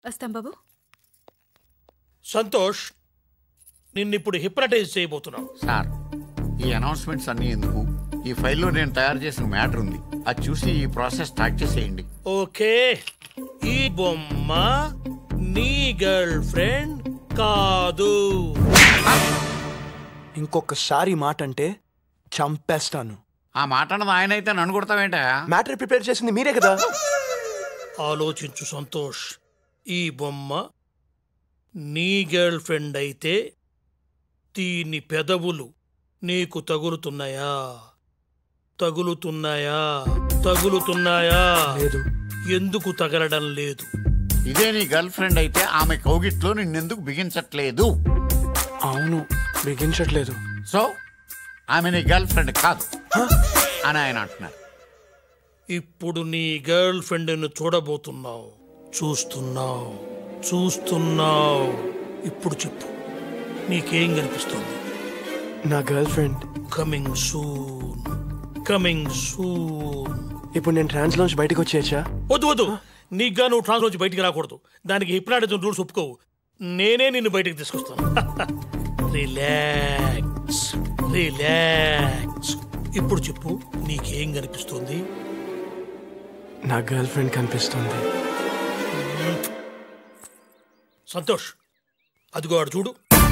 వస్తాం బాబు సంతోష్ నిన్నిప్పుడు హిప్నటైజ్ చేయబోతున్నావు సార్ ఈ అనౌన్స్మెంట్స్ అన్ని ఎందుకు ఈ ఫైల్లో నేను తయారు చేసిన మ్యాటర్ ఉంది అది చూసి ఈ ప్రాసెస్ స్టార్ట్ చేసేయండి ఓకే ఈ బొమ్మ నీ గర్ల్ ఫ్రెండ్ కాదు ఇంకొకసారి ఈ మాట అంటే చంపేస్తాను ఆ మాట అన్నది ఆయన అయితే నన్ను కొడతావేంట మ్యాటర్ ప్రిపేర్ చేసింది మీరే కదా ఆలోచించు సంతోష్ ఈ బొమ్మ నీ గర్ల్ ఫ్రెండ్ అయితే దీని పెదవులు నీకు తగులుతున్నాయా తగులుతున్నాయా తగులుతున్నాయా లేదు ఎందుకు తగలడం లేదు ఇదే నీ గర్ల్ ఫ్రెండ్ అయితే ఆమె కౌగిట్లో నిన్నెందుకు బిగించట్లేదు అవును బిగించట్లేదు సో ఆమె నీ గర్ల్ ఫ్రెండ్ కాదు అని ఆయన అంటున్నారు ఇప్పుడు నీ గర్ల్ ఫ్రెండ్ను చూడబోతున్నావు చూస్తున్నావు చూస్తున్నావు ఇప్పుడు చెప్పు నీకేం కనిపిస్తుంది నా girlfriend coming soon coming soon ఇప్పుడు నేను ట్రాన్స్ లోంచి బయటకు వచ్చేయచ్చా వద్దు వద్దు నీకుగా నువ్వు ట్రాన్స్ నుంచి బయటికి రాకూడదు దానికి హిప్నాటిజం రూల్స్ ఒప్పుకోవు నేనే నిన్ను బయటికి తీసుకొస్తాను రిలాక్స్ రిలాక్స్ ఇప్పుడు చెప్పు నీకేం కనిపిస్తుంది నా గర్ల్ ఫ్రెండ్ కనిపిస్తుంది సంతోష్ అదిగో ఆడు చూడు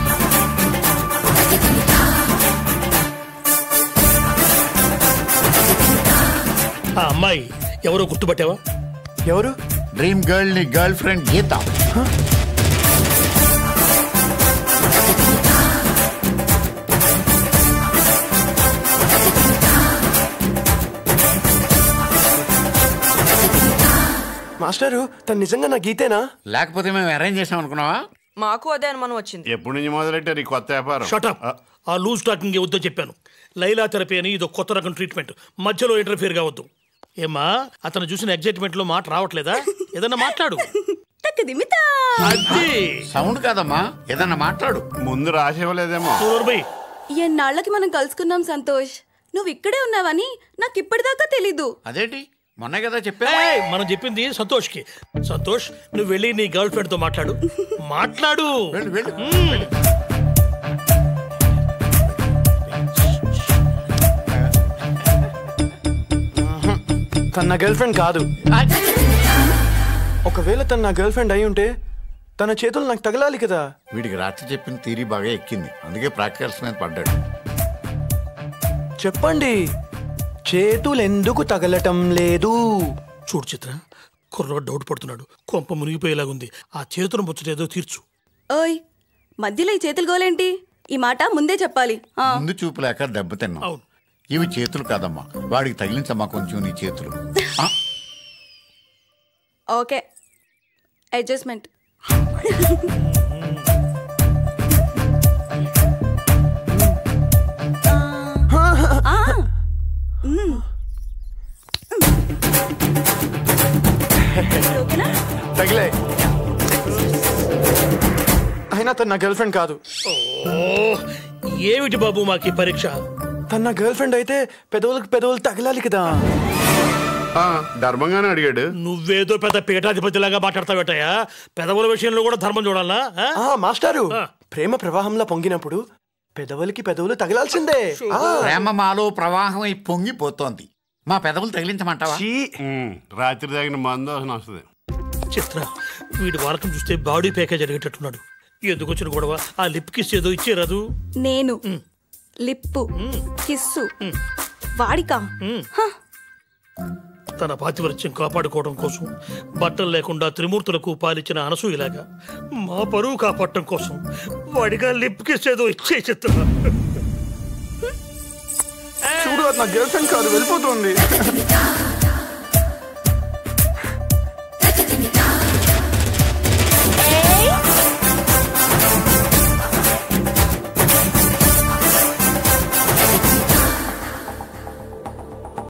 ఆ అమ్మాయి ఎవరో గుర్తుపట్టావా ఎవరు డ్రీమ్ గర్ల్ నీ గర్ల్ ఫ్రెండ్ గీత మాస్టారు తను నిజంగా నా గీతేనా లేకపోతే మేము అరేంజ్ చేసాం అనుకున్నావా మాకు అదే అనుమానం వచ్చింది ఎప్పటి నుంచి మొదలెట్టారు ఈ కొత్త వ్యాపారం షటప్ ఆ లూజ్ టాకింగ్ వద్దో చెప్పాను లైలా థెరపీ అని ఇది కొత్త రకం ట్రీట్మెంట్ మధ్యలో ఇంటర్ఫియర్ కావద్దు ఏమా అతను చూసిన ఎగ్జైట్మెంట్ లో మాట రావట్లేదా ఏదన్నా మాట్లాడు అది సౌండ్ కాదమ్మా ఏదన్నా మాట్లాడు ముందు రాసి ఇవ్వలేదేమో చూడరు ఎన్నాళ్ళకి మనం కలుసుకున్నాం సంతోష్ నువ్వు ఇక్కడే ఉన్నావని నాకు ఇప్పటిదాకా తెలీదు అదేంటి మొన్న కదా చెప్పా ఏయ్, మనం చెప్పింది సంతోష్ కి సంతోష్ నువ్వు వెళ్ళి నీ గర్ల్ ఫ్రెండ్ తో మాట్లాడు మాట్లాడు వెళ్ళు వెళ్ళు మ్మ్. తన నా గర్ల్ ఫ్రెండ్ కాదు ఒకవేళ తను నా గర్ల్ ఫ్రెండ్ అయి ఉంటే తన చేతులు నాకు తగలాలి కదా వీడికి రాత్రి చెప్పిన తీరి బాగా ఎక్కింది అందుకే ప్రాక్టికల్స్ మీద పడ్డాడు చెప్పండి చేతులు ఎందుకు తగలటం లేదు చూడు చిత్ర కుర్రవాడు డౌట్ పడుతున్నాడు కొంప మునిగిపోయేలాగుంది ఆ చేతులు ముచ్చటేదో తీర్చు ఓయ్ మధ్యలో ఈ చేతులు గోలేంటి ఈ మాట ముందే చెప్పాలి ఆ, ముందు చూపు లేక దెబ్బతిన్నాం అవును ఇవి చేతులు కాదమ్మా వాడికి తగిలించమ్మా కొంచెం నీ చేతులు ఆ, ఓకే అడ్జస్ట్మెంట్ ఓకేనా తగిలే అయినా తను నా గర్ల్ ఫ్రెండ్ కాదు ఓ ఏమిటి బాబు మాకి పరీక్ష తను నా గర్ల్ ఫ్రెండ్ అయితే పెదవులకు పెదవులు తగలాలి కదా ఆ, ధర్మంగానే అడిగాడు నువ్వేదో పెద్ద పీఠాధిపతిలాగా మాట్లాడతావేటయా పెదవుల విషయంలో కూడా ధర్మం చూడాలా ఆ? ఆ మాస్టారు ఆ. ప్రేమ ప్రవాహంలో పొంగినప్పుడు పెదవులకి పెదవులు తగలాల్సిందే ఆ, ప్రేమ మాలో ప్రవాహం అయి పొంగిపోతోంది మా పెదవులు తగిలించమంటావా చీ. ఉమ్, రాత్రి తాగిన మందు వాసన వస్తుంది చిత్ర వీడి వాలకం చూస్తే బాడీ ప్యాకేజ్ అడిగేటట్టున్నాడు ఎందుకు వచ్చిన గొడవ ఆ లిప్ కిస్ ఏదో ఇచ్చేరాదు నేను లిప్పు కిస్సు వాడికా తన పాతివృత్యం కాపాడుకోవడం కోసం బట్టలు లేకుండా త్రిమూర్తులకు పాలిచ్చిన అనసూయలాగా మా పరువు కాపాడటం కోసం వాడిగా లిప్ కిస్ ఏదో ఇచ్చే చిత్ర చూడు అది నా గర్ల్ ఫ్రెండ్ కాదు వెళ్ళిపోతుంది